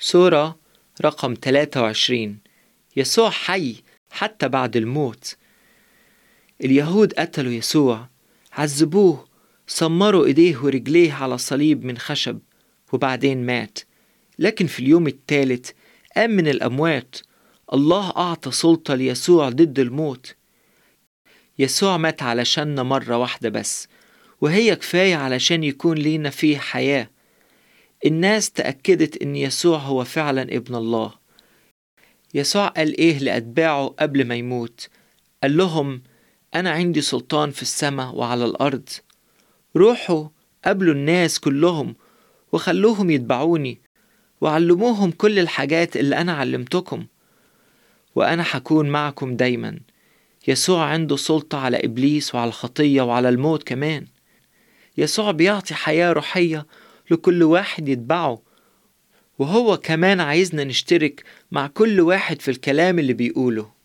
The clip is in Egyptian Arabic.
سورة رقم 23 يسوع حي حتى بعد الموت اليهود قتلوا يسوع عذبوه سمروا ايديه ورجليه على صليب من خشب وبعدين مات لكن في اليوم الثالث قام من الأموات الله أعطى سلطة ليسوع ضد الموت يسوع مات علشاننا مرة واحدة بس وهي كفاية علشان يكون لينا فيه حياة الناس تأكدت إن يسوع هو فعلا ابن الله يسوع قال إيه لأتباعه قبل ما يموت قال لهم أنا عندي سلطان في السماء وعلى الأرض روحوا قابلوا الناس كلهم وخلوهم يتبعوني وعلموهم كل الحاجات اللي أنا علمتكم وأنا حكون معكم دايما يسوع عنده سلطة على إبليس وعلى الخطية وعلى الموت كمان يسوع بيعطي حياة روحية لكل واحد يتبعه وهو كمان عايزنا نشترك مع كل واحد في الكلام اللي بيقوله